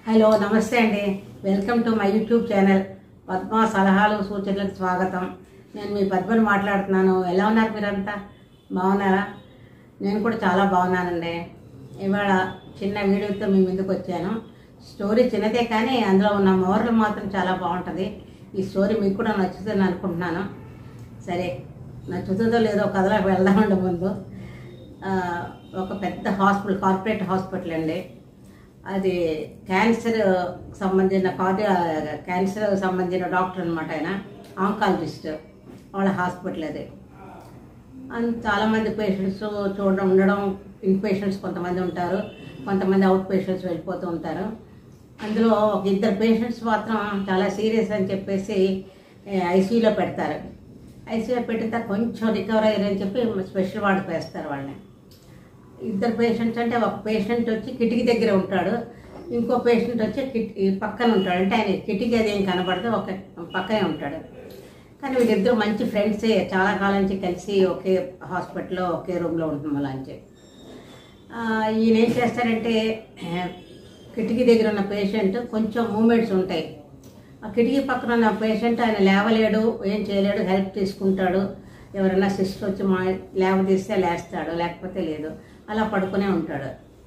hello నమస్తే అండి welcome to my YouTube channel Padma సలహాలు సూచనలకు స్వాగతం నేను మీ పద్మని మాట్లాడుతున్నాను ఎలా ఉన్నారు మీరంతా బాగున్నారా నేను కూడా చాలా బాగున్నానండి ఇవాళ చిన్న వీడియోతో మీ ముందుకు వచ్చాను స్టోరీ చిన్నదే కానీ అందులో ఉన్న మోరల్ మాత్రం చాలా బాగుంటుంది ఈ స్టోరీ మీకు కూడా నచ్చుతుంది అనుకుంటున్నాను సరే నచ్చుతుందో లేదో కథలోకి వెళ్దామండి ముందు ఆ, ఒక పెద్ద హాస్పిటల్ కార్పొరేట్ హాస్పిటల్ అండి అది క్యాన్సర్ సంబంధించిన కార్డియో క్యాన్సర్ సంబంధించిన డాక్టర్ అనమాట ఆయన ఆంకాలజిస్ట్ వాళ్ళ హాస్పిటల్ అది అండ్ చాలామంది పేషెంట్స్ చూడడం ఉండడం ఇన్ పేషెంట్స్ కొంతమంది ఉంటారు కొంతమంది అవుట్ పేషెంట్స్ వెళ్ళిపోతూ ఉంటారు అందులో ఒక ఇద్దరు పేషెంట్స్ మాత్రం చాలా సీరియస్ అని చెప్పేసి ఐసీయూలో పెడతారు ఐసీయూలో పెట్టిన తర్వాత కొంచెం రికవర్ అయ్యారని చెప్పి స్పెషల్ వార్డుకి వేస్తారు వాళ్ళని ఇద్దరు పేషెంట్స్ అంటే ఒక పేషెంట్ వచ్చి కిటికీ దగ్గర ఉంటాడు ఇంకో పేషెంట్ వచ్చి కిటి పక్కన ఉంటాడు అంటే ఆయన కిటికీ అది ఏం కనబడితే ఒక పక్కనే ఉంటాడు కానీ వీళ్ళిద్దరు మంచి ఫ్రెండ్సే చాలా కాలం నుంచి కలిసి ఒకే హాస్పిటల్లో ఒకే రూమ్లో ఉంటున్నాం అలా అని చెప్పి ఆ, ఈయన ఏం చేస్తారంటే ఆ, కిటికీ దగ్గర ఉన్న పేషెంట్ కొంచెం మూమెంట్స్ ఉంటాయి ఆ కిటికీ పక్కన ఉన్న పేషెంట్ ఆయన లేవలేడు ఏం చేయలేడు హెల్ప్ తీసుకుంటాడు ఎవరైనా సిస్టర్ వచ్చి మా లేవ తీస్తే లేస్తాడు లేకపోతే లేదు అలా పడుకునే ఉంటాడు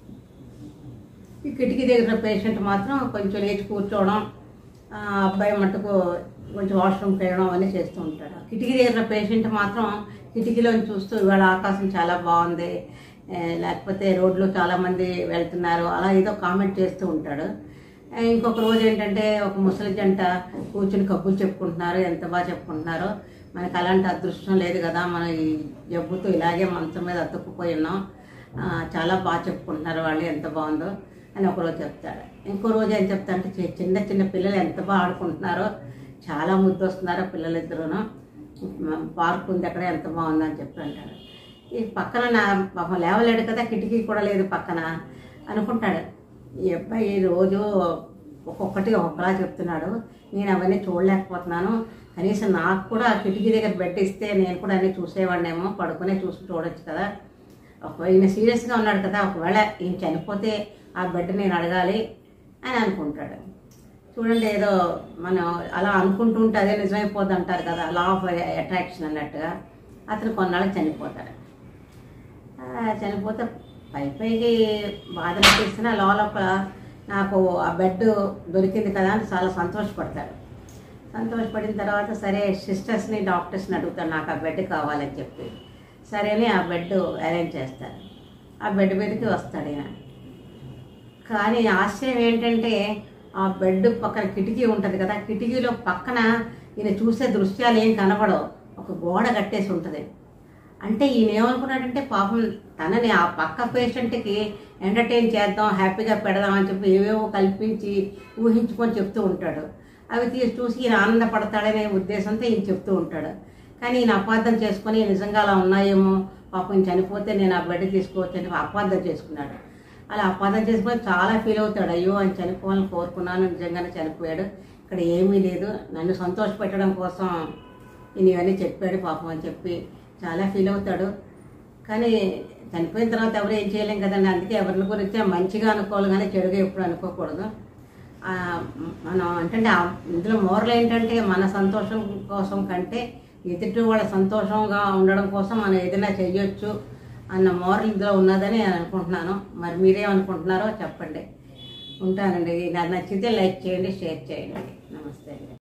ఈ కిటికీ దగ్గర పేషెంట్ మాత్రం కొంచెం లేచి కూర్చోవడం ఆ అబ్బాయి మట్టుకు కొంచెం వాష్రూమ్కి వెళ్ళడం అవన్నీ చేస్తూ ఉంటాడు కిటికీ దగ్గర పేషెంట్ మాత్రం కిటికీలోని చూస్తూ ఇవాళ ఆకాశం చాలా బాగుంది ఏ, లేకపోతే రోడ్లో చాలామంది వెళ్తున్నారు అలా ఏదో కామెంట్ చేస్తూ ఉంటాడు ఆ, ఇంకొక రోజు ఏంటంటే ఒక ముసలి జంట కూర్చుని కబుర్లు చెప్పుకుంటున్నారు ఎంత బాగా చెప్పుకుంటున్నారో మనకి అలాంటి అదృష్టం లేదు కదా మన ఈ జబ్బుతో ఇలాగే మంచం మీద అతుక్కుపోయి ఉన్నాం ఆ, చాలా బాగా చెప్పుకుంటున్నారు వాళ్ళు ఎంత బాగుందో అని ఒకరోజు చెప్తాడు ఇంకో రోజు ఏం చెప్తా అంటే చి- చిన్న చిన్న పిల్లలు ఎంత బాగా ఆడుకుంటున్నారో చాలా ముద్దు వస్తున్నారో పిల్లలిద్దరూను పార్క్ ఉంది అక్కడ ఎంత బాగుందని చెప్పి అంటాడు ఈ పక్కన నా పాపం లేవలేడు కదా కిటికీ కూడా లేదు పక్కన అనుకుంటాడు ఈ అబ్బాయి రోజు ఒక్కొక్కటి ఒక్కొక్కలా చెప్తున్నాడు నేను అవన్నీ చూడలేకపోతున్నాను కనీసం నాకు కూడా ఆ కిటికీ దగ్గర బెడ్ ఇస్తే నేను కూడా అన్నీ చూసేవాడినేమో పడుకునే చూసి చూడొచ్చు కదా ఒక ఈయన సీరియస్గా ఉన్నాడు కదా ఒకవేళ ఈయన చనిపోతే ఆ బెడ్ నేను అడగాలి అని అనుకుంటాడు చూడండి ఏదో మనం అలా అనుకుంటూ ఉంటే అదే నిజమైపోద్ది అంటారు కదా లా ఆఫ్ అట్రాక్షన్ అన్నట్టుగా అతను కొన్నాళ్ళకి చనిపోతాడు ఆ, చనిపోతే పై పైకి బాధ అనిపిస్తున్నా లోపల నాకు ఆ బెడ్ దొరికింది కదా అని చాలా సంతోషపడతాడు సంతోషపడిన తర్వాత సరే సిస్టర్స్ని డాక్టర్స్ని అడుగుతాడు నాకు ఆ బెడ్ కావాలని చెప్పి సరే అని ఆ బెడ్ అరేంజ్ చేస్తారు ఆ బెడ్ మీదకి వస్తాడు ఈయన కానీ ఆశ్చర్యం ఏంటంటే ఆ బెడ్ పక్కన కిటికీ ఉంటుంది కదా కిటికీలో పక్కన ఈయన చూసే దృశ్యాలు ఏం కనబడవు ఒక గోడ కట్టేసి ఉంటుంది అంటే ఈయన ఏమనుకున్నాడంటే పాపం తనని ఆ పక్క పేషెంట్కి ఎంటర్టైన్ చేద్దాం హ్యాపీగా పెడదాం అని చెప్పి ఏవేవో కల్పించి ఊహించుకొని చెప్తూ ఉంటాడు అవి తీసి చూసి ఈయన ఆనందపడతాడనే ఉద్దేశంతో ఈయన చెప్తూ ఉంటాడు కానీ ఈయన అపార్థం చేసుకొని నిజంగా అలా ఉన్నాయేమో పాపం ఈయన చనిపోతే నేను ఆ బెడ్ తీసుకోవచ్చు అని అపార్థం చేసుకున్నాడు అలా అపార్థం చేసుకొని చాలా ఫీల్ అవుతాడు అయ్యో ఆయన చనిపోవాలని కోరుకున్నాను నిజంగానే చనిపోయాడు ఇక్కడ ఏమీ లేదు నన్ను సంతోషపెట్టడం కోసం ఈయన ఇవన్నీ చెప్పాడు పాపం అని చెప్పి చాలా ఫీల్ అవుతాడు కానీ చనిపోయిన తర్వాత ఎవరు ఏం చేయలేం కదండి అందుకే ఎవరిని గురించి మంచిగా అనుకోవాలి కానీ చెడుగా ఎప్పుడు అనుకోకూడదు ఆ, మనం అంటే ఆ ఇందులో మోరల్ ఏంటంటే మన సంతోషం కోసం కంటే ఎదుటి వాళ్ళ సంతోషంగా ఉండడం కోసం మనం ఏదైనా చెయ్యొచ్చు అన్న మోరల్ ఇందులో ఉన్నదని నేను అనుకుంటున్నాను మరి మీరేమనుకుంటున్నారో చెప్పండి ఉంటానండి నాకు నచ్చితే లైక్ చేయండి షేర్ చేయండి నమస్తే అండి